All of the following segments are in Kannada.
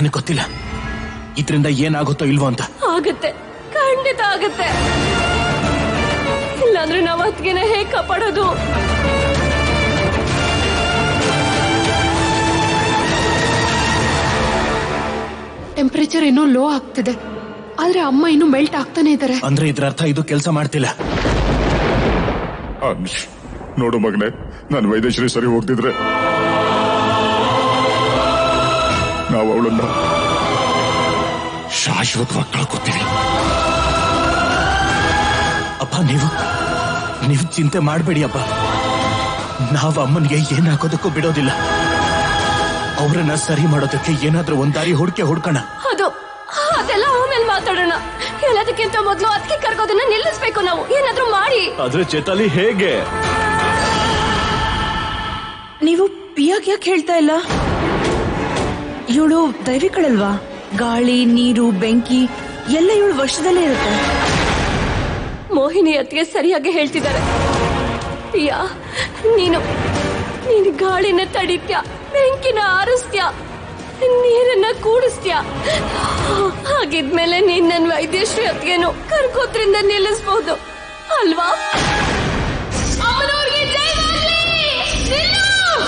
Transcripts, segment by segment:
ನನಗೆ ಗೊತ್ತಿಲ್ಲ ಇದರಿಂದ ಏನಾಗುತ್ತೋ ಇಲ್ವೋ ಅಂತ ಆಗುತ್ತೆ ಖಂಡಿತ ಆಗುತ್ತೆ ಇಲ್ಲಾಂದ್ರೆ ನಾವು ಅತ್ತಿಗೆನ ಹೇಗ್ ಕಾಪಾಡೋದು ಟೆಂಪರೇಚರ್ ಇನ್ನೂ ಲೋ ಆಗ್ತಿದೆ ಆದ್ರೆ ಅಮ್ಮ ಇನ್ನೂ ಮೆಲ್ಟ್ ಆಗ್ತಾನೆ ಇದ್ದಾರೆ ಅಂದ್ರೆ ಇದ್ರ ಅರ್ಥ ಇದು ಕೆಲಸ ಮಾಡ್ತಿಲ್ಲ ಅಂಶ್ ನೋಡು ಮಗನೆ ನಾನು ವೈದೇಶ್ವರಿ ಸರಿ ಹೋಗ್ತಿದ್ರೆ ನಾವು ಅವಳನ್ನ ಶಾಶ್ವತವಾಗಿ ಕಳ್ಕೊತೀವಿ ಅಪ್ಪ ನೀವು ನೀವು ಚಿಂತೆ ಮಾಡಬೇಡಿ ಅಪ್ಪ ನಾವು ಅಮ್ಮನಿಗೆ ಏನಾಗೋದಕ್ಕೂ ಬಿಡೋದಿಲ್ಲ ಅವರನ್ನ ಸರಿ ಮಾಡೋದಕ್ಕೆ ಏನಾದ್ರೂ ಒಂದ್ ದಾರಿ ಹುಡ್ಕೆ ಹುಡ್ಕೋಣ ಅದು ಅದೆಲ್ಲ ಆಮೇಲೆ ಮಾತಾಡೋಣ ಎಲ್ಲದಕ್ಕಿಂತ ಮೊದಲು ಅದಕ್ಕೆ ಕರ್ಕೋದನ್ನ ನಿಲ್ಲಿಸ್ಬೇಕು ನಾವು ಏನಾದ್ರೂ ಮಾಡಿ ಆದ್ರೆ ಚೇತಾಲಿ ಹೇಗೆ ನೀವು ಪಿಯಾಕ್ ಯಾಕೆ ಹೇಳ್ತಾ ಇಲ್ಲ ಇವಳು ದೈವಿಕಳಲ್ವಾ ಗಾಳಿ ನೀರು ಬೆಂಕಿ ಎಲ್ಲ ಇವಳು ವರ್ಷದಲ್ಲೇ ಇರುತ್ತೆ ಮೋಹಿನಿ ಅತ್ತಿಗೆ ಸರಿಯಾಗಿ ಹೇಳ್ತಿದ್ದಾರೆ ಪ್ರಿಯಾ ನೀನು ನೀನು ಗಾಳಿನ ತಡಿತ್ಯ ಬೆಂಕಿನ ಆರಿಸ್ತ್ಯ ನೀರನ್ನ ಕೂಡಿಸ್ತ್ಯ ಹಾಗಿದ್ಮೇಲೆ ನೀನ್ ನನ್ ವೈದ್ಯಶ್ರೀ ಅತ್ತಿಗೆನು ಕರ್ಕೋದ್ರಿಂದ ನಿಲ್ಲಿಸ್ಬಹುದು ಅಲ್ವಾ ಅಮ್ಮನವ್ರಿಗೆ ಜಯವಾಗ್ಲಿ! ನಿಲ್ಲು!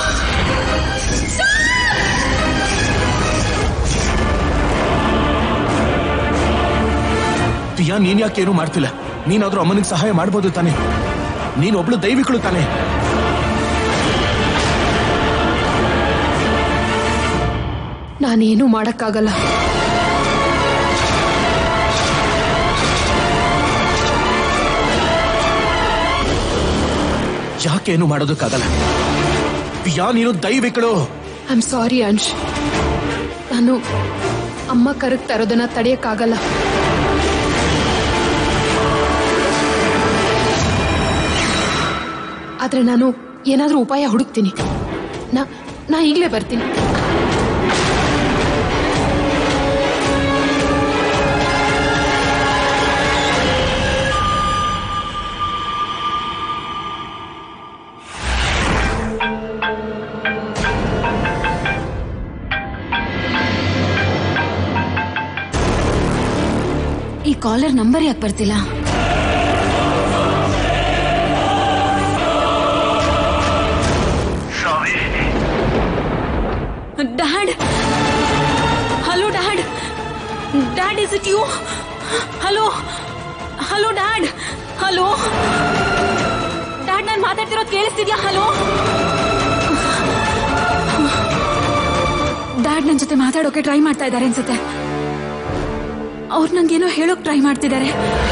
ಪ್ರಿಯಾ ನೀನ್ ಯಾಕೆ ಏನು ಮಾಡ್ತಿಲ್ಲ ನೀನಾದ್ರೂ ಅಮ್ಮನಿಗೆ ಸಹಾಯ ಮಾಡ್ಬೋದು ತಾನೆ ನೀನ್ ಒಬ್ಳು ದೈವಿಕಳು ತಾನೆ ನಾನೇನು ಮಾಡಕ್ಕಾಗಲ್ಲ ಯಾಕೇನು ಮಾಡೋದಕ್ಕಾಗಲ್ಲ ಪ್ರಿಯಾ ನೀನು ದೈವಿಕಳು ಐ ಆಮ್ ಸಾರಿ ಅಂಶ್ ನಾನು ಅಮ್ಮ ಕರಗ್ತಾ ಇರೋದನ್ನ ತಡೆಯಕ್ಕಾಗಲ್ಲ ಆದ್ರೆ ನಾನು ಏನಾದ್ರೂ ಉಪಾಯ ಹುಡುಕ್ತೀನಿ ನಾ ನಾ ಈಗಲೇ ಬರ್ತೀನಿ ಈ ಕಾಲರ್ ನಂಬರ್ ಯಾಕೆ ಬರ್ತಿಲ್ಲ dad hello dad dad is it you hello hello dad hello dad ನಾನು ಮಾತಾಡ್ತಿರೋದು ಕೇಳಿಸ್ತಿದ್ಯಾ ಹಲೋ ಡ್ಯಾಡ್ ನನ್ನ ಜೊತೆ ಮಾತಾಡೋಕೆ ಟ್ರೈ ಮಾಡ್ತಾ ಇದ್ದಾರೆ ಅನ್ಸುತ್ತೆ ಅವ್ರು ನಂಗೇನೋ ಹೇಳೋಕ್ ಟ್ರೈ ಮಾಡ್ತಿದ್ದಾರೆ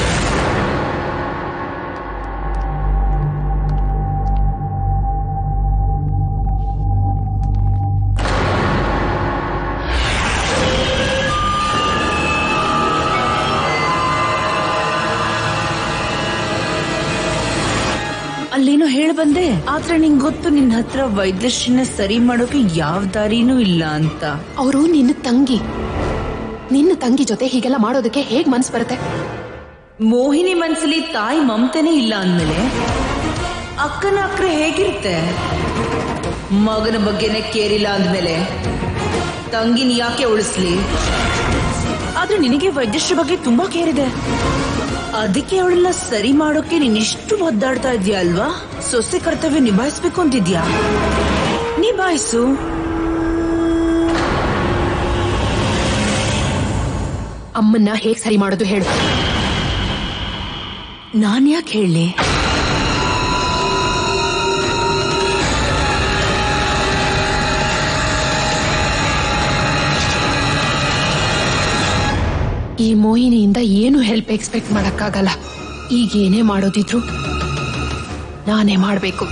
ಅಲ್ಲೇನೋ ಹೇಳ ಬಂದೆ ಆದ್ರೆ ನಿಂಗ್ ಗೊತ್ತು ನಿನ್ ಹತ್ರ ವೈದ್ಯಶ್ರೀನ ಸರಿ ಮಾಡೋಕೆ ಯಾವ ದಾರಿನೂ ಇಲ್ಲ ಅಂತ ಅವರು ನಿನ್ನ ತಂಗಿ ನಿನ್ನ ತಂಗಿ ಜೊತೆ ಹೀಗೆಲ್ಲ ಮಾಡೋದಕ್ಕೆ ಹೇಗ್ ಮನ್ಸ್ ಬರುತ್ತೆ ಮೋಹಿನಿ ಮನ್ಸಲ್ಲಿ ತಾಯಿ ಮಮತೆನೇ ಇಲ್ಲ ಅಂದ್ಮೇಲೆ ಅಕ್ಕನ ಅಕ್ರೆ ಹೇಗಿರುತ್ತೆ ಮಗನ ಬಗ್ಗೆನೆ ಕೇರಿಲ್ಲ ಅಂದ್ಮೇಲೆ ತಂಗಿನ ಯಾಕೆ ಉಳಿಸ್ಲಿ ಆದ್ರೆ ನಿನಗೆ ವೈದ್ಯಶ್ರೀ ಬಗ್ಗೆ ತುಂಬಾ ಕೇರಿದೆ ಅದಕ್ಕೆ ಅವಳನ್ನ ಸರಿ ಮಾಡೋಕೆ ನೀನ್ ಇಷ್ಟು ಒದ್ದಾಡ್ತಾ ಇದ್ಯಾ ಅಲ್ವಾ ಸೊಸೆ ಕರ್ತವ್ಯ ನಿಭಾಯಿಸ್ಬೇಕು ಅಂತಿದ್ಯಾ ನಿಭಾಯಿಸು ಅಮ್ಮನ್ನ ಹೇಗ್ ಸರಿ ಮಾಡೋದು ಹೇಳು ನಾನ್ ಯಾಕೆ ಹೇಳಿ ಈ ಮೋಹಿನಿಯಿಂದ ಏನು ಹೆಲ್ಪ್ ಎಕ್ಸ್ಪೆಕ್ಟ್ ಮಾಡಕ್ಕಾಗಲ್ಲ ಈಗ ಏನೇ ಮಾಡೋದಿದ್ರು ನಾನೇ ಮಾಡ್ಬೇಕು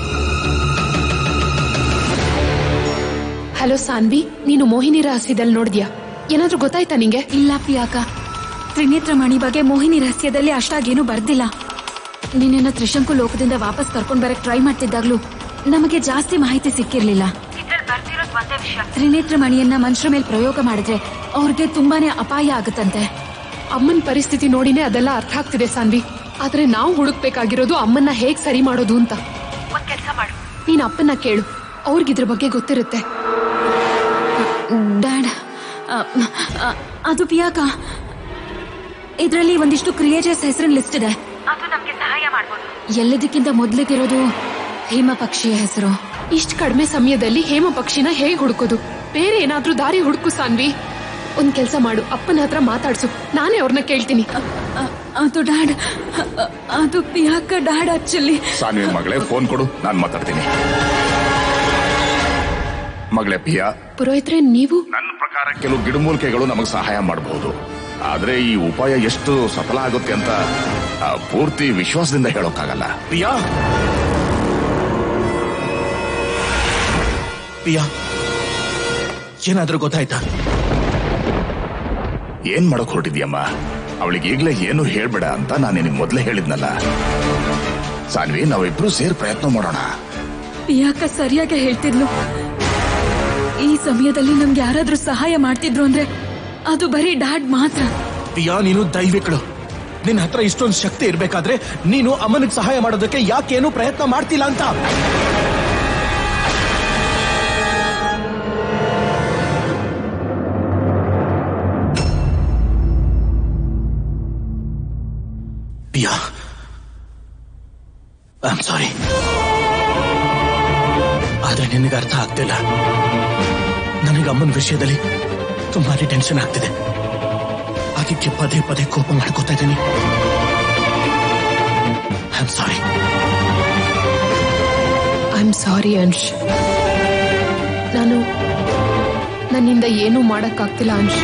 ಹಲೋ ಸಾನ್ವಿ ನೀನು ಮೋಹಿನಿ ರಹಸ್ಯದಲ್ಲಿ ನೋಡಿದ್ಯಾ ಏನಾದ್ರೂ ಗೊತ್ತಾಯ್ತಾ ನಿಂಗೆ ಇಲ್ಲ ಪ್ರಿಯಾಕ ತ್ರಿನೇತ್ರ ಮಣಿ ಬಗ್ಗೆ ಮೋಹಿನಿ ರಹಸ್ಯದಲ್ಲಿ ಅಷ್ಟಾಗೇನು ಬರ್ದಿಲ್ಲ ನಿನ್ನ ತ್ರಿಶಂಕು ಲೋಕದಿಂದ ವಾಪಸ್ ಕರ್ಕೊಂಡ್ ಬರಕ್ ಟ್ರೈ ಮಾಡ್ತಿದ್ದಾಗ್ಲೂ ನಮಗೆ ಜಾಸ್ತಿ ಮಾಹಿತಿ ಸಿಕ್ಕಿರ್ಲಿಲ್ಲ ತ್ರಿನೇತ್ರ ಮಣಿಯನ್ನ ಮನುಷ್ಯರ ಮೇಲೆ ಪ್ರಯೋಗ ಮಾಡಿದ್ರೆ ಅವ್ರಿಗೆ ತುಂಬಾನೇ ಅಪಾಯ ಆಗುತ್ತಂತೆ ಅಮ್ಮನ್ ಪರಿಸ್ಥಿತಿ ನೋಡಿನೇ ಅದೆಲ್ಲ ಅರ್ಥ ಆಗ್ತಿದೆ ಸಾನ್ವಿ ಆದ್ರೆ ನಾವು ಹುಡುಕ್ಬೇಕಾಗಿರೋದು ಅಮ್ಮನ್ನ ಹೇಗ್ ಸರಿ ಮಾಡೋದು ಅಂತ ನೀನ್ ಅಪ್ಪನ್ನ ಕೇಳು ಅವ್ರಿಗಿದ್ರ ಬಗ್ಗೆ ಗೊತ್ತಿರುತ್ತೆ ಡ್ಯಾಡ್ ಆ, ಆ, ಅದು ಪಿಯಾಕ ಇದರಲ್ಲಿ ಒಂದಿಷ್ಟು ಕ್ರಿಯೇಟರ್ಸ್ ಹೆಸರಿನ ಲಿಸ್ಟ್ ಇದೆ ಅದು ನಮ್ಗೆ ಸಹಾಯ ಮಾಡ್ಬೋದು ಎಲ್ಲದಕ್ಕಿಂತ ಮೊದ್ಲಿಗಿರೋದು ಹಿಮ ಪಕ್ಷಿಯ ಹೆಸರು ಇಷ್ಟ ಕಡಿಮೆ ಸಮಯದಲ್ಲಿ ಹೇಮ ಪಕ್ಷಿನ ಹೇಗ್ ಹುಡುಕೋದು ಬೇರೆ ಏನಾದ್ರೂ ದಾರಿ ಹುಡುಕು ಸಾನ್ವಿ ಒಂದ್ ಕೆಲ್ಸ ಮಾಡು ಅಪ್ಪನ ಹತ್ರ ಮಾತಾಡ್ಸು ನಾನೇ ಅವ್ರನ್ನ ಕೇಳ್ತೀನಿ ಅ- ಅದು ಡ್ಯಾಡ್ ಅ- ಅದು ಪಿಯಾಕ ಡ್ಯಾಡ್ ಆಕ್ಚುಲಿ ಸಾನ್ವಿ ಮಗಳೇ ಫೋನ್ ಕೊಡು ನಾನು ಮಾತಾಡ್ತೀನಿ ಮಗಳೇ ಪಿಯಾ ಪುರೋಹಿತ್ರೆ ನೀವು ನನ್ನ ಪ್ರಕಾರ ಕೆಲವು ಗಿಡಮೂಲಿಕೆಗಳು ನಮಗೆ ಸಹಾಯ ಮಾಡಬಹುದು ಆದ್ರೆ ಈ ಉಪಾಯ ಎಷ್ಟು ಸಫಲ ಆಗುತ್ತೆ ಅಂತ ಆ, ಪೂರ್ತಿ ವಿಶ್ವಾಸದಿಂದ ಹೇಳೋಕ್ಕಾಗಲ್ಲ ಪಿಯಾ ಪಿಯಾ ಏನಾದ್ರೂ ಗೊತ್ತಾಯ್ತಾ ಏನ್ ಮಾಡಕ್ ಹೊರಟಿದ್ಯಮ್ಮ ಅವಳಿಗೆ ಈಗ್ಲೇ ಏನು ಹೇಳ್ಬೇಡ ಅಂತ ನಾನು ನಿನಗೆ ಮೊದಲೇ ಹೇಳಿದ್ನಲ್ಲ ಸಾನ್ವಿ ನಾವಿಬ್ರು ಸೇರ್ ಪ್ರಯತ್ನ ಮಾಡೋಣ ಪಿಯಾಕ ಸರಿಯಾಗಿ ಹೇಳ್ತಿದ್ಲು ಈ ಸಮಯದಲ್ಲಿ ನಮ್ಗೆ ಯಾರಾದ್ರೂ ಸಹಾಯ ಮಾಡ್ತಿದ್ರು ಅಂದ್ರೆ ಅದು ಬರೀ ಡ್ಯಾಡ್ ಮಾತ್ರ ಪಿಯಾ ನೀನು ದೈವಿಕಳು ನಿನ್ನ ಹತ್ರ ಇಷ್ಟೊಂದು ಶಕ್ತಿ ಇರ್ಬೇಕಾದ್ರೆ ನೀನು ಅಮ್ಮನಿಗೆ ಸಹಾಯ ಮಾಡೋದಕ್ಕೆ ಯಾಕೇನು ಪ್ರಯತ್ನ ಮಾಡ್ತಿಲ್ಲ ಅಂತ ಪಿಯಾ ಐ ಆಮ್ ಸಾರಿ ಆದ್ರೆ ನಿನಗೆ ಅರ್ಥ ಆಗ್ತಿಲ್ಲ ನನಗೆ ಅಮ್ಮನ ವಿಷಯದಲ್ಲಿ ತುಂಬಾನೇ ಟೆನ್ಷನ್ ಆಗ್ತಿದೆ ಅದಕ್ಕೆ ಪದೇ ಪದೇ ಕೋಪ ಮಾಡ್ಕೋತಾ ಇದ್ದೀನಿ I am sorry I am sorry Ansh ನಾನು ನನ್ನಿಂದ ಏನೂ ಮಾಡಕ್ಕಾಗ್ತಿಲ್ಲ ಅಂಶ್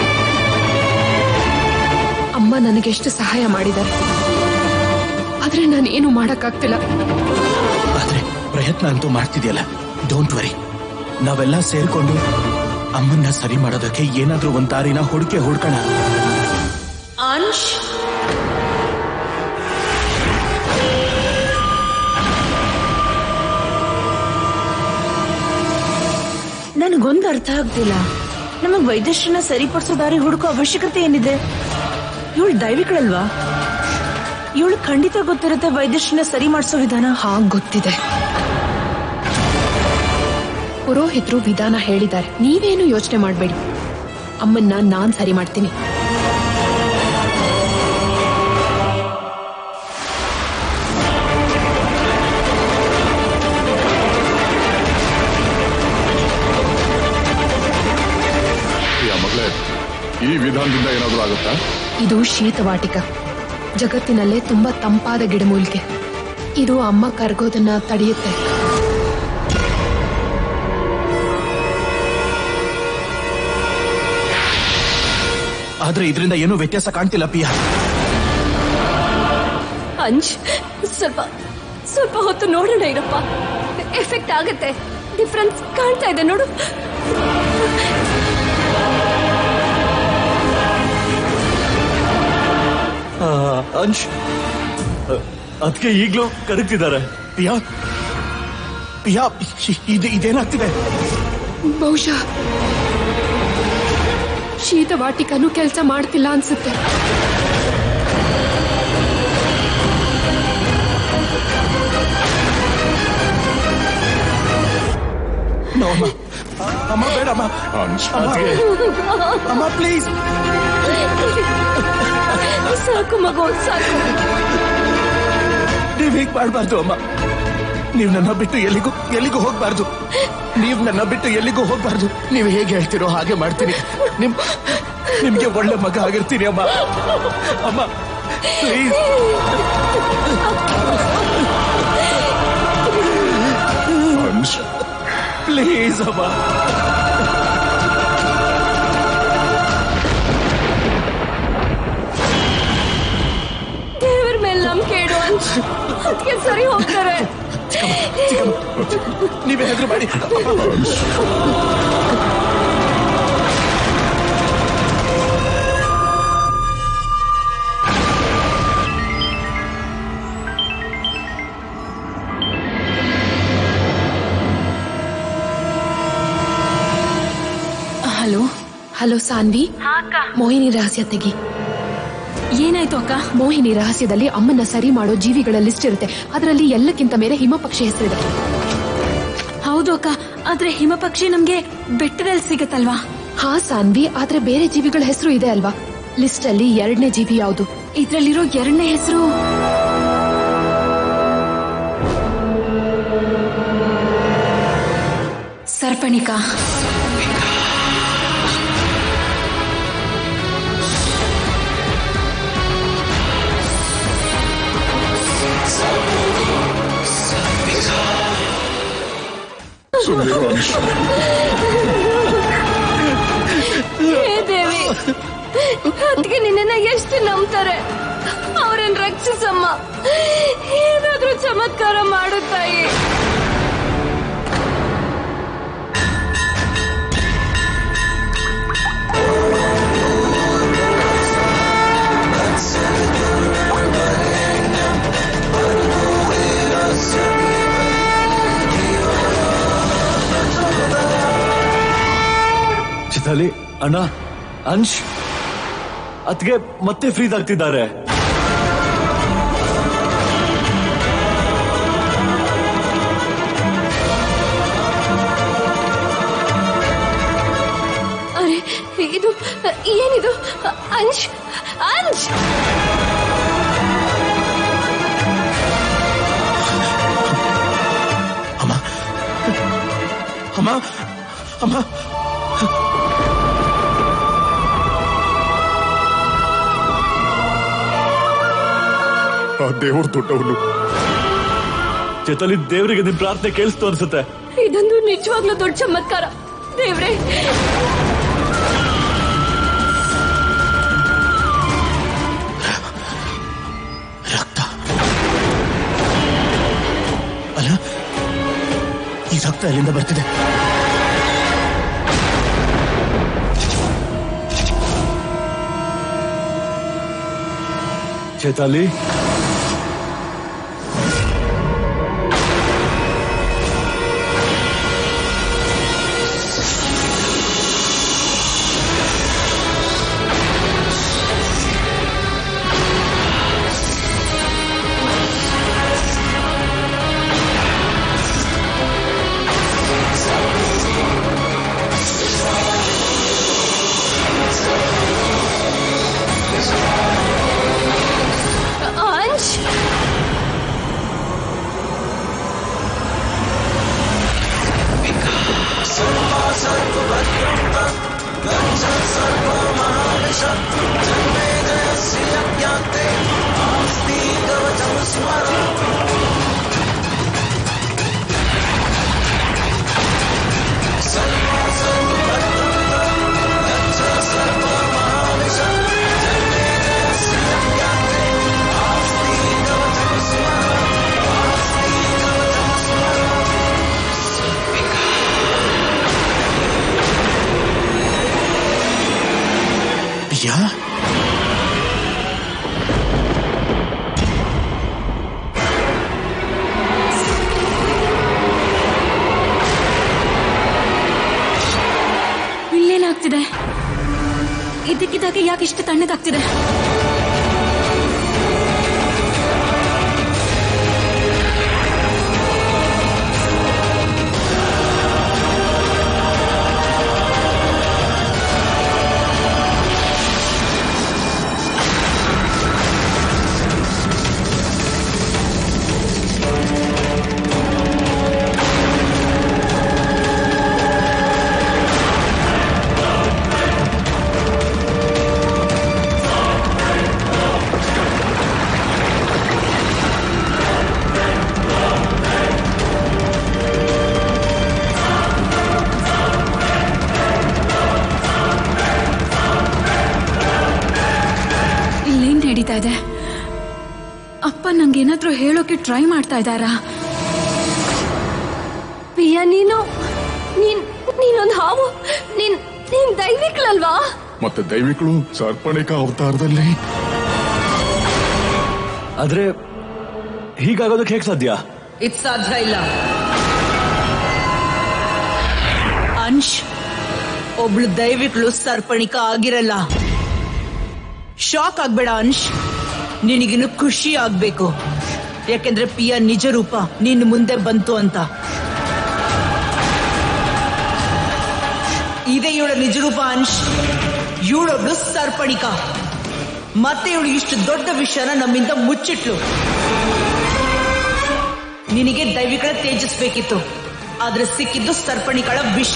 ಅಮ್ಮ ನನಗೆಷ್ಟು ಸಹಾಯ ಮಾಡಿದ್ದಾರೆ ಆದ್ರೆ ನಾನು ಏನು ಮಾಡಕ್ಕಾಗ್ತಿಲ್ಲ ಆದ್ರೆ ಪ್ರಯತ್ನ ಅಂತೂ ಮಾಡ್ತಿದ್ಯಲ್ಲ ಡೋಂಟ್ ವರಿ ನಾವೆಲ್ಲ ಸೇರ್ಕೊಂಡು ಅಮ್ಮನ್ನ ಸರಿ ಮಾಡೋದಕ್ಕೆ ಏನಾದ್ರೂ ಒಂದ್ ದಾರಿನ ಹುಡುಕೆ ಹುಡ್ಕೋಣ ಅಂಶ್ ನನಗೊಂದು ಅರ್ಥ ಆಗ್ತಿಲ್ಲ ನಮಗ್ ವೈದ್ಯಶ್ರನ್ನ ಸರಿಪಡಿಸೋ ದಾರಿ ಹುಡುಕೋ ಅವಶ್ಯಕತೆ ಏನಿದೆ ಇವಳು ದೈವಿಕಳಲ್ವಾ ಇವಳು ಖಂಡಿತ ಗೊತ್ತಿರುತ್ತೆ ವೈದ್ಯಶ್ರನ್ನ ಸರಿ ಮಾಡಿಸೋ ವಿಧಾನ ಹಾಗ್ ಗೊತ್ತಿದೆ ಪುರೋಹಿತರು ವಿಧಾನ ಹೇಳಿದ್ದಾರೆ ನೀವೇನು ಯೋಚನೆ ಮಾಡಬೇಡಿ ಅಮ್ಮನ್ನ ನಾನ್ ಸರಿ ಮಾಡ್ತೀನಿ ಪಿಯಾ ಮಗಳೇ ಈ ವಿಧಾನದಿಂದ ಏನಾದ್ರೂ ಆಗುತ್ತಾ ಇದು ಶೀತವಾಟಿಕ ಜಗತ್ತಿನಲ್ಲೇ ತುಂಬಾ ತಂಪಾದ ಗಿಡಮೂಲಿಕೆ ಇದು ಅಮ್ಮ ಕರ್ಗೋದನ್ನ ತಡೆಯುತ್ತೆ ಆದ್ರೆ ಇದರಿಂದ ಏನೂ ವ್ಯತ್ಯಾಸ ಕಾಣ್ತಿಲ್ಲ ಪಿಯಾ ಅಂಜ್ ಸ್ವಲ್ಪ ಸ್ವಲ್ಪ ಹೊತ್ತು ನೋಡೋಣ ಇರಪ್ಪ ಎಫೆಕ್ಟ್ ಆಗತ್ತೆ ಡಿಫ್ರೆನ್ಸ್ ಕಾಣ್ತಾ ಇದೆ ನೋಡು ಅಂಶ್ ಅದಕ್ಕೆ ಈಗ್ಲೂ ಕರೀತಿದ್ದಾರೆ ಪಿಯಾ ಪಿಯಾ ಇದು ಇದೇನಾಗ್ತಿದೆ ಬಹುಶಃ ಶೀತವಾಟಿಕನು ಕೆಲಸ ಮಾಡ್ತಿಲ್ಲ ಅನ್ಸುತ್ತೆ No, ಅಮ್ಮ ಅಮ್ಮ ಬೇಡಮ್ಮ ಅಂಶ್ ಅಮ್ಮ ಅದ್ಕೆ ಅಮ್ಮ ಪ್ಲೀಸ್ ಸಾಕು ಮಗು ಸಾಕು ನೀವ್ ಹೀಗ್ ಮಾಡ್ಬಾರ್ದು ಅಮ್ಮ ನೀವ್ ನನ್ನ ಬಿಟ್ಟು ಎಲ್ಲಿಗೂ ಎಲ್ಲಿಗೂ ಹೋಗ್ಬಾರ್ದು ನೀವ್ ನನ್ನ ಬಿಟ್ಟು ಎಲ್ಲಿಗೂ ಹೋಗ್ಬಾರ್ದು ನೀವ್ ಹೇಗೆ ಹೇಳ್ತಿರೋ ಹಾಗೆ ಮಾಡ್ತೀನಿ ನಿಮ್ ನಿಮ್ಗೆ ಒಳ್ಳೆ ಮಗ ಆಗಿರ್ತೀನಿ ಅಮ್ಮ ಅಮ್ಮ ಪ್ಲೀಸ್ ಅಂಶ್ ಪ್ಲೀಸ್ ಅಮ್ಮ ದೇವರ ಮೇಲೆ ನಂಬಿಕೆ ಇಡು ಅಂಜ್ ಅದಕ್ಕೆ ಸರಿ ಹೋಗ್ತಾರೆ ನೀವೇ ಹೆದ್ರು ಮಾಡಿ ಹಲೋ ಹಲೋ ಸಾನ್ವಿ ಮೋಹಿನಿ ರಹಸ್ಯ ತೆಗಿ ಏನಾಯ್ತು ಅಕ್ಕ ಮೋಹಿನಿ ರಹಸ್ಯದಲ್ಲಿ ಅಮ್ಮನ್ನ ಸರಿ ಮಾಡೋ ಜೀವಿಗಳ ಲಿಸ್ಟ್ ಇರುತ್ತೆ ಅದರಲ್ಲಿ ಎಲ್ಲಕ್ಕಿಂತ ಮೇಲೆ ಹಿಮ ಪಕ್ಷಿ ಹೆಸರಿದೆ ಹೌದು ಅಕ್ಕ ಆದ್ರೆ ಹಿಮ ಪಕ್ಷಿ ನಮ್ಗೆ ಬೆಟ್ಟದಲ್ಲಿ ಸಿಗತ್ತಲ್ವಾ ಹಾ ಸಾನ್ವಿ ಆದ್ರೆ ಬೇರೆ ಜೀವಿಗಳ ಹೆಸರು ಇದೆ ಅಲ್ವಾ ಲಿಸ್ಟ್ ಅಲ್ಲಿ ಎರಡನೇ ಜೀವಿ ಯಾವುದು ಇದ್ರಲ್ಲಿರೋ ಎರಡನೇ ಹೆಸರು ಸರ್ಪಣಿಕಾ ಸುಮ್ಮನಿರು ಅಂಶ್ ಹೇ ದೇವಿ ಅದಕ್ಕೆ ನಿನ್ನ ಎಷ್ಟು ನಂಬ್ತಾರೆ ಅವ್ರನ್ನ ರಕ್ಷಿಸಮ್ಮ ಏನಾದ್ರೂ ಚಮತ್ಕಾರ ಮಾಡು ತಾಯಿ ಚಿತಾಲಿ ಅಣ್ಣ ಅಂಶ್ ಅತ್ಗೆ ಮತ್ತೆ ಫ್ರೀಸ್ ಆಗ್ತಿದ್ದಾರೆ ಅರೆ ಇದು ಏನಿದು ಅಂಶ್ ಅಂಶ್ ಅಮ್ಮ ಅಮ್ಮ ಅಮ್ಮ ಆ ದೇವ್ರ ದೊಡ್ಡವನು ಚೇತಲಿ ದೇವರಿಗೆ ನಿನ್ ಪ್ರಾರ್ಥನೆ ಕೇಳಿಸ್ತು ಅನ್ಸುತ್ತೆ ಇದೊಂದು ನಿಜವಾಗ್ಲೂ ದೊಡ್ಡ ಚಮತ್ಕಾರ ದೇವ್ರೆ ರಕ್ತ ಅಲ್ಲ ಈ ರಕ್ತ ಎಲ್ಲಿಂದ ಬರ್ತಿದೆ ಚೇತಾಲಿ ಅಂಶ್ ಪ್ರಿಯಾ ಇಲ್ಲೇನಾಗ್ತಿದೆ ಇದಕ್ಕಿದ್ದಾಗೆ ಯಾಕೆ ಇಷ್ಟು ತಣ್ಣಗಾಗ್ತಿದೆ ಇಲ್ಲೇನ್ ನಡೀತಾ ಇದೆ ಅಪ್ಪ ನಂಗೇನಾದ್ರೂ ಹೇಳೋಕೆ ಟ್ರೈ ಮಾಡ್ತಾ ಇದ್ದಾರಾ ಪ್ರಿಯ ನೀನು ನೀನ್ ನೀನೊಂದು ಹಾವು ನೀನ್ ನೀನ್ ದೈವಿಕ್ಳಲ್ವಾ ಮತ್ತೆ ದೈವಿಕಳು ಸರ್ಪಣಿಕ ಅವತಾರದಲ್ಲಿ ಆದ್ರೆ ಹೀಗಾಗೋದಕ್ಕೆ ಹೇಗ್ ಸಾಧ್ಯ ಇದು ಸಾಧ್ಯ ಇಲ್ಲ ಅಂಶ್ ಒಬ್ಳು ದೈವಿಕ್ಳು ಸರ್ಪಣಿಕ ಆಗಿರಲ್ಲ ಶಾಕ್ ಆಗ್ಬೇಡ ಅಂಶ್ ನಿನಗಿನ್ನು ಖುಷಿ ಆಗ್ಬೇಕು ಯಾಕೆಂದ್ರೆ ಪಿಯ ನಿಜ ರೂಪ ನಿನ್ನ ಮುಂದೆ ಬಂತು ಅಂತ ಇದೇ ಇವಳ ನಿಜರೂಪ ಅಂಶ್ ಇವಳೊಬ್ಳು ಸರ್ಪಣಿಕ ಮತ್ತೆ ಇವಳು ಇಷ್ಟು ದೊಡ್ಡ ವಿಷಯನ ನಮ್ಮಿಂದ ಮುಚ್ಚಿಟ್ಲು ನಿನಗೆ ದೈವಿಗಳ ತೇಜಸ್ಬೇಕಿತ್ತು ಆದ್ರೆ ಸಿಕ್ಕಿದ್ದು ಸರ್ಪಣಿಗಳ ವಿಷ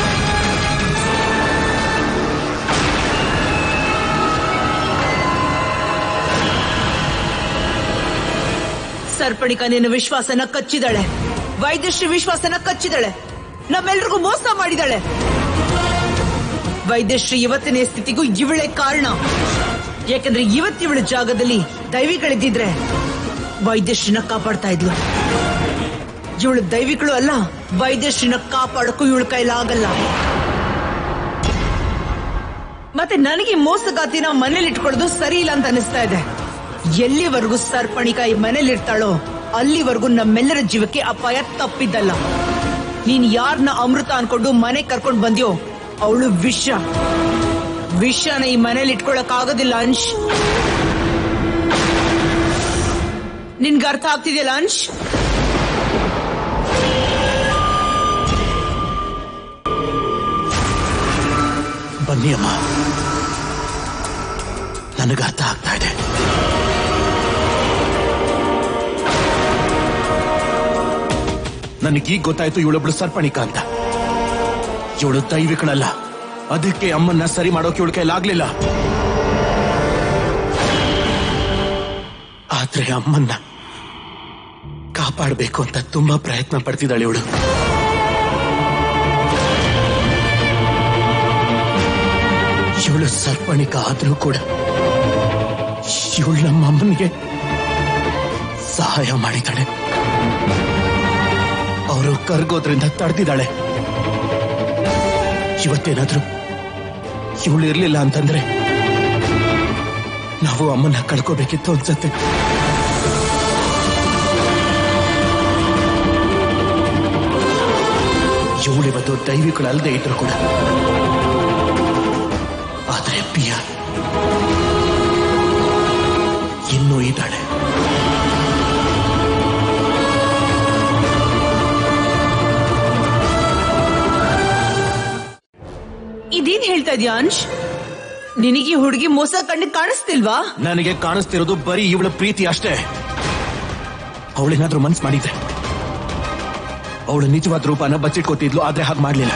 ಸರ್ಪಣಿಕ ನಿನ್ನ ವಿಶ್ವಾಸನ ಕಚ್ಚಿದಾಳೆ ವೈದ್ಯಶ್ರೀ ವಿಶ್ವಾಸನ ಕಚ್ಚಿದಾಳೆ ನಮ್ಮೆಲ್ರಿಗೂ ಮೋಸ ಮಾಡಿದಾಳೆ ವೈದ್ಯಶ್ರೀ ಇವತ್ತಿನ ಸ್ಥಿತಿಗೂ ಇವಳೇ ಕಾರಣ ಯಾಕಂದ್ರೆ ಇವತ್ತಿವಳ ಜಾಗದಲ್ಲಿ ದೈವಿಗಳಿದ್ದಿದ್ರೆ ವೈದ್ಯಶ್ರೀನ ಕಾಪಾಡ್ತಾ ಇದ್ಲು ಇವಳು ದೈವಿಗಳು ಅಲ್ಲ ವೈದ್ಯಶ್ರೀನ ಕಾಪಾಡಕ್ಕೂ ಇವಳ ಕೈಲಾಗಲ್ಲ ಮತ್ತೆ ನನಗೆ ಮೋಸಗಾತಿನ ಮನೇಲಿ ಇಟ್ಕೊಳ್ಳೋದು ಸರಿ ಇಲ್ಲ ಅಂತ ಅನಿಸ್ತಾ ಇದೆ ಎಲ್ಲಿವರೆಗೂ ಸರ್ಪಣಿಕ ಈ ಮನೇಲಿ ಇರ್ತಾಳೋ ಅಲ್ಲಿವರೆಗೂ ನಮ್ಮೆಲ್ಲರ ಜೀವಕ್ಕೆ ಅಪಾಯ ತಪ್ಪಿದ್ದಲ್ಲ ನೀನ್ ಯಾರನ್ನ ಅಮೃತ ಅನ್ಕೊಂಡು ಮನೆ ಕರ್ಕೊಂಡ್ ಬಂದ್ಯೋ ಅವಳು ವಿಷ ವಿಷನ ಈ ಮನೇಲಿ ಇಟ್ಕೊಳಕ್ ಆಗೋದಿಲ್ಲ ಅಂಶ್ ನಿನ್ಗೆ ಅರ್ಥ ಆಗ್ತಿದೆಯಲ್ಲ ಅಂಶ್ ಬನ್ನಿ ಅಮ್ಮ ನನಗೆ ಅರ್ಥ ಆಗ್ತಾ ಇದೆ ನನಗೀಗ ಗೊತ್ತಾಯ್ತು ಇವಳೊಬ್ಳು ಸರ್ಪಣಿಕ ಅಂತ ಇವಳು ದೈವಿಕಳಲ್ಲ ಅದಕ್ಕೆ ಅಮ್ಮನ್ನ ಸರಿ ಮಾಡೋಕೆ ಇವಳ ಕೈಲಾಗ್ಲಿಲ್ಲ ಆದ್ರೆ ಅಮ್ಮನ್ನ ಕಾಪಾಡಬೇಕು ಅಂತ ತುಂಬಾ ಪ್ರಯತ್ನ ಪಡ್ತಿದ್ದಾಳೆ ಇವಳು ಇವಳು ಸರ್ಪಣಿಕ ಆದ್ರೂ ಕೂಡ ಇವಳು ನಮ್ಮ ಅಮ್ಮನಿಗೆ ಸಹಾಯ ಮಾಡಿದ್ದಾಳೆ ಅವರು ಕರ್ಗೋದ್ರಿಂದ ತಡೆದಿದ್ದಾಳೆ ಇವತ್ತೇನಾದ್ರೂ ಇವಳು ಇರ್ಲಿಲ್ಲ ಅಂತಂದ್ರೆ ನಾವು ಅಮ್ಮನ್ನ ಕಳ್ಕೋಬೇಕಿತ್ತು ಅನ್ಸತ್ತೆ ಇವಳಿವತ್ತು ದೈವಿಗಳಲ್ಲದೆ ಇದ್ರು ಕೂಡ ಆದ್ರೆ ಪಿಯ ಇನ್ನೂ ಇದ್ದಾಳೆ ಇದೇನ್ ಹೇಳ್ತಾ ಇದೀಯ ಅಂಶ್ ನಿನಗೆ ಹುಡುಗಿ ಮೋಸ ಕಣ್ಣಿಗೆ ಕಾಣಿಸ್ತಿಲ್ವಾ ನನಗೆ ಕಾಣಿಸ್ತಿರೋದು ಬರೀ ಇವಳ ಪ್ರೀತಿ ಅಷ್ಟೇ ಅವಳೇನಾದ್ರೂ ಮನ್ಸ್ ಮಾಡಿದ್ರೆ ಅವಳು ನಿಜವಾದ ರೂಪನ ಬಚ್ಚಿಟ್ಕೋತಿದ್ಲು ಆದ್ರೆ ಹಾಗೆ ಮಾಡ್ಲಿಲ್ಲ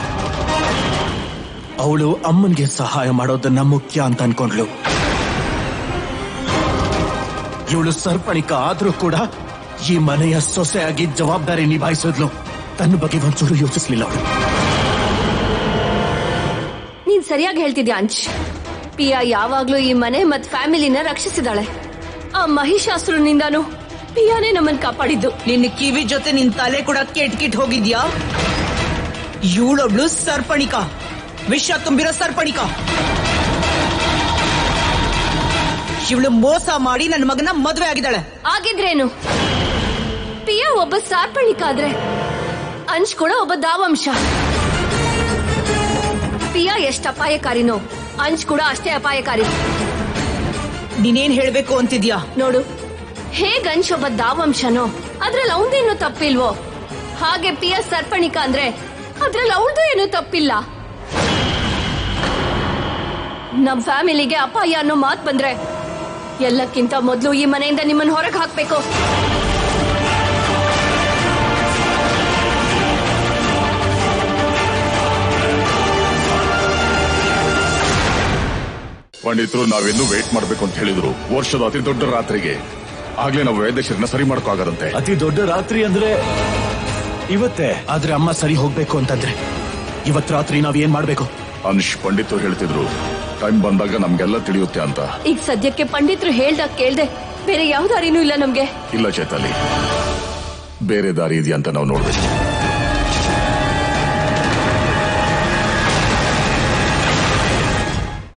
ಅವಳು ಅಮ್ಮನ್ಗೆ ಸಹಾಯ ಮಾಡೋದನ್ನ ಮುಖ್ಯ ಅಂತ ಅನ್ಕೊಂಡ್ಲು ಇವಳು ಸರ್ಪಣಿಕ ಆದ್ರೂ ಕೂಡ ಈ ಮನೆಯ ಸೊಸೆಯಾಗಿ ಜವಾಬ್ದಾರಿ ನಿಭಾಯಿಸಿದ್ಲು ತನ್ನ ಬಗ್ಗೆ ಒಂಚೂರು ಯೋಚಿಸ್ಲಿಲ್ಲ ಅವಳು ನೀನ್ ಸರಿಯಾಗಿ ಹೇಳ್ತಿದ್ಯಾ ಅಂಚ್ ಪಿಯಾ ಯಾವಾಗ್ಲೂ ಈ ಮನೆ ಮತ್ ಫ್ಯಾಮಿಲಿನ ರಕ್ಷಿಸಿದಾಳೆ ಆ ಮಹಿಷಾಸುರನಿಂದಾನು ಪಿಯಾನೇ ನಮ್ಮನ್ ಕಾಪಾಡಿದ್ದು ನಿನ್ನ ಕಿವಿ ಜೊತೆ ನಿನ್ ತಲೆ ಕೂಡ ಕೆಟ್ ಕಿಟ್ ಹೋಗಿದ್ಯಾ ಇವಳೊಬ್ಳು ಸರ್ಪಣಿಕ ವಿಷ ತುಂಬಿರೋ ಸರ್ಪಣಿಕ ಇವಳು ಮೋಸ ಮಾಡಿ ನನ್ನ ಮಗನ ಮದ್ವೆ ಆಗಿದ್ದಾಳೆ ಆಗಿದ್ರೇನು ಪಿಯಾ ಒಬ್ಬ ಸಾರ್ಪಣಿಕ ಆದ್ರೆ ಅಂಶ್ ಕೂಡ ಒಬ್ಬ ದಾವಂಶ ಪಿಯಾ ಎಷ್ಟ್ ಅಪಾಯಕಾರಿನೋ ಅಂಶ್ ಕೂಡ ಅಷ್ಟೇ ಅಪಾಯಕಾರಿ ನೀನೇನ್ ಹೇಳ್ಬೇಕು ಅಂತಿದ್ಯಾ ನೋಡು ಹೇಗ್ ಅಂಶ್ ಒಬ್ಬ ದಾವಂಶನೋ ಅದ್ರಲ್ಲಿ ಅವಂದೇನು ತಪ್ಪಿಲ್ವೋ ಹಾಗೆ ಪಿಯಾ ಸರ್ಪಣಿಕ ಅಂದ್ರೆ ಅದ್ರಲ್ಲಿ ಅವಳದು ಏನು ತಪ್ಪಿಲ್ಲ ನಮ್ ಫ್ಯಾಮಿಲಿಗೆ ಅಪಾಯ ಅನ್ನೋ ಮಾತ್ ಬಂದ್ರೆ ಎಲ್ಲಕ್ಕಿಂತ ಮೊದಲು ಈ ಮನೆಯಿಂದ ನಿಮ್ಮನ್ನ ಹೊರಗೆ ಹಾಕ್ಬೇಕು ಪಂಡಿತರು ನಾವಿನ್ನೂ ವೇಟ್ ಮಾಡ್ಬೇಕು ಅಂತ ಹೇಳಿದ್ರು ವರ್ಷದ ಅತಿ ದೊಡ್ಡ ರಾತ್ರಿಗೆ ಆಗ್ಲೇ ನಾವು ವೈದ್ಯಶರನ್ನ ಸರಿ ಮಾಡ್ಕೋಗಾರಂತೆ ಅತಿ ದೊಡ್ಡ ರಾತ್ರಿ ಅಂದ್ರೆ ಇವತ್ತೇ ಆದ್ರೆ ಅಮ್ಮ ಸರಿ ಹೋಗ್ಬೇಕು ಅಂತಂದ್ರೆ ಇವತ್ ರಾತ್ರಿ ನಾವ್ ಏನ್ ಮಾಡ್ಬೇಕು ಅನ್ಶ್ ಪಂಡಿತರು ಹೇಳ್ತಿದ್ರು ಟೈಮ್ ಬಂದಾಗ ನಮ್ಗೆಲ್ಲ ತಿಳಿಯುತ್ತೆ ಅಂತ ಈಗ ಸದ್ಯಕ್ಕೆ ಪಂಡಿತ್ರು ಹೇಳ್ದಾಗ ಕೇಳ್ದೆ ಬೇರೆ ಯಾವ ದಾರಿನೂ ಇಲ್ಲ ನಮ್ಗೆ ಇಲ್ಲ ಚೇತಲಿ ಬೇರೆ ದಾರಿ ಇದೆಯಾ ಅಂತ ನಾವು ನೋಡ್ಬೇಕು